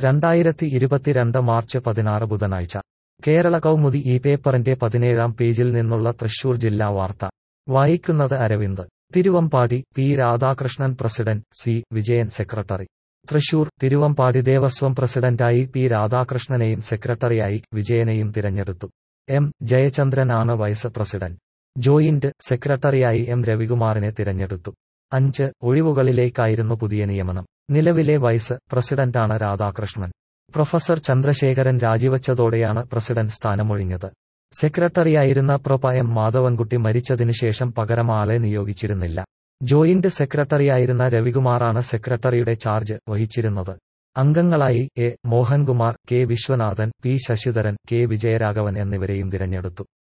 രണ്ടായിരത്തി ഇരുപത്തിരണ്ട് മാർച്ച് പതിനാറ് ബുധനാഴ്ച കേരള കൗമുദി ഈ പേപ്പറിന്റെ പതിനേഴാം പേജിൽ നിന്നുള്ള തൃശൂർ ജില്ലാ വാർത്ത വായിക്കുന്നത് Aravind Thiruvambadi P Radhakrishnan president C Vijayan secretary Thrissur Thiruvambadi Devaswom പ്രസിഡന്റായി പി രാധാകൃഷ്ണനെയും സെക്രട്ടറിയായി വിജയനെയും തിരഞ്ഞെടുത്തു എം ജയചന്ദ്രനാണ് വൈസ് പ്രസിഡന്റ് ജോയിന്റ് സെക്രട്ടറിയായി എം രവികുമാറിനെ തിരഞ്ഞെടുത്തു അഞ്ച് ഒഴിവുകളിലേക്കായിരുന്നു പുതിയ നിയമനം നിലവിലെ വൈസ് പ്രസിഡന്റാണ് രാധാകൃഷ്ണൻ പ്രൊഫസർ ചന്ദ്രശേഖരൻ രാജിവച്ചതോടെയാണ് പ്രസിഡന്റ് സ്ഥാനമൊഴിഞ്ഞത് സെക്രട്ടറിയായിരുന്ന പ്രൊപ എം മാധവൻകുട്ടി മരിച്ചതിനുശേഷം പകരം ആളെ നിയോഗിച്ചിരുന്നില്ല ജോയിന്റ് സെക്രട്ടറിയായിരുന്ന രവികുമാറാണ് സെക്രട്ടറിയുടെ ചാർജ് വഹിച്ചിരുന്നത് അംഗങ്ങളായി A Mohankumar K Viswanathan P Sasidharan K Vijayaraghavan എന്നിവരെയും തിരഞ്ഞെടുത്തു